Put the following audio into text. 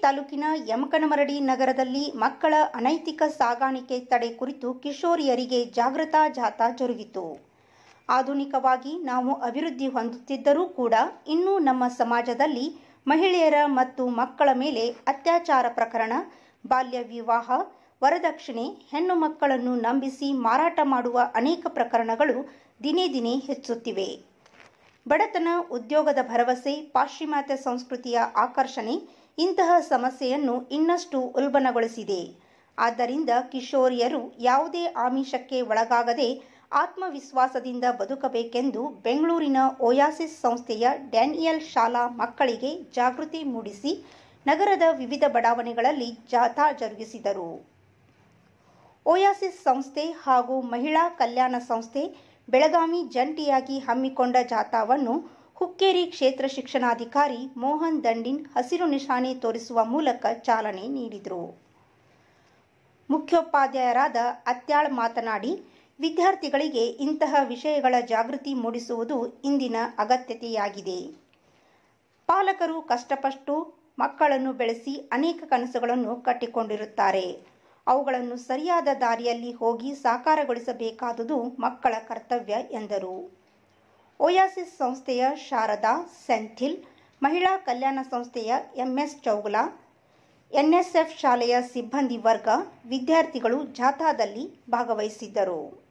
ತಾಲೂಕಿನ ಯಮಕನಮರಡಿ ನಗರದಲ್ಲಿ ಮಕ್ಕಳ ಅನೈತಿಕ ಸಾಗಾಣಿಕೆ ತಡೆ ಕುರಿತು ಕಿಶೋರಿಯರಿಗೆ ಜಾಗೃತಾ ಜಾಥಾ ಜರುಗಿತು ಆಧುನಿಕವಾಗಿ ನಾವು ಅಭಿವೃದ್ಧಿ ಹೊಂದುತ್ತಿದ್ದರೂ ಕೂಡ ಇನ್ನೂ ನಮ್ಮ ಸಮಾಜದಲ್ಲಿ ಮಹಿಳೆಯರ ಮತ್ತು ಮಕ್ಕಳ ಮೇಲೆ ಅತ್ಯಾಚಾರ ಪ್ರಕರಣ ಬಾಲ್ಯ ವಿವಾಹ ವರದಕ್ಷಿಣೆ ಹೆಣ್ಣು ಮಕ್ಕಳನ್ನು ನಂಬಿಸಿ ಮಾರಾಟ ಮಾಡುವ ಅನೇಕ ಪ್ರಕರಣಗಳು ದಿನೇ ದಿನೇ ಹೆಚ್ಚುತ್ತಿವೆ ಬಡತನ ಉದ್ಯೋಗದ ಭರವಸೆ ಪಾಶ್ಚಿಮಾತ್ಯ ಸಂಸ್ಕೃತಿಯ ಆಕರ್ಷಣೆ ಇಂತಹ ಸಮಸ್ಯೆಯನ್ನು ಇನ್ನಷ್ಟು ಉಲ್ಬಣಗೊಳಿಸಿದೆ ಆದ್ದರಿಂದ ಕಿಶೋರಿಯರು ಯಾವುದೇ ಆಮಿಷಕ್ಕೆ ಒಳಗಾಗದೆ ಆತ್ಮವಿಶ್ವಾಸದಿಂದ ಬದುಕಬೇಕೆಂದು ಬೆಂಗಳೂರಿನ ಓಯಾಸಿಸ್ ಸಂಸ್ಥೆಯ ಡ್ಯಾನಿಯಲ್ ಶಾಲಾ ಮಕ್ಕಳಿಗೆ ಜಾಗೃತಿ ಮೂಡಿಸಿ ನಗರದ ವಿವಿಧ ಬಡಾವಣೆಗಳಲ್ಲಿ ಜಾಥಾ ಜರುಗಿಸಿದರು ಓಯಾಸಿಸ್ ಸಂಸ್ಥೆ ಹಾಗೂ ಮಹಿಳಾ ಕಲ್ಯಾಣ ಸಂಸ್ಥೆ ಬೆಳಗಾವಿ ಜಂಟಿಯಾಗಿ ಹಮ್ಮಿಕೊಂಡ ಜಾಥಾವನ್ನು ಹುಕ್ಕೇರಿ ಕ್ಷೇತ್ರ ಶಿಕ್ಷಣಾಧಿಕಾರಿ ಮೋಹನ್ ದಂಡಿನ್ ಹಸಿರು ನಿಶಾನೆ ತೋರಿಸುವ ಮೂಲಕ ಚಾಲನೆ ನೀಡಿದರು ಮುಖ್ಯೋಪಾಧ್ಯಾಯರಾದ ಅತ್ಯಾಳ್ ಮಾತನಾಡಿ ವಿದ್ಯಾರ್ಥಿಗಳಿಗೆ ಇಂತಹ ವಿಷಯಗಳ ಜಾಗೃತಿ ಮೂಡಿಸುವುದು ಇಂದಿನ ಅಗತ್ಯತೆಯಾಗಿದೆ ಪಾಲಕರು ಕಷ್ಟಪಟ್ಟು ಮಕ್ಕಳನ್ನು ಬೆಳೆಸಿ ಅನೇಕ ಕನಸುಗಳನ್ನು ಕಟ್ಟಿಕೊಂಡಿರುತ್ತಾರೆ ಅವುಗಳನ್ನು ಸರಿಯಾದ ದಾರಿಯಲ್ಲಿ ಹೋಗಿ ಸಾಕಾರಗೊಳಿಸಬೇಕಾದುದು ಮಕ್ಕಳ ಕರ್ತವ್ಯ ಎಂದರು ಓಯಾಸಿಸ್ ಸಂಸ್ಥೆಯ ಶಾರದಾ ಸೆಂಥಿಲ್ ಮಹಿಳಾ ಕಲ್ಯಾಣ ಸಂಸ್ಥೆಯ ಎಂಎಸ್ ಚೌಗುಲಾ ಎನ್ಎಸ್ಎಫ್ ಶಾಲೆಯ ಸಿಬ್ಬಂದಿ ವರ್ಗ ವಿದ್ಯಾರ್ಥಿಗಳು ಜಾಥಾದಲ್ಲಿ ಭಾಗವಹಿಸಿದ್ದರು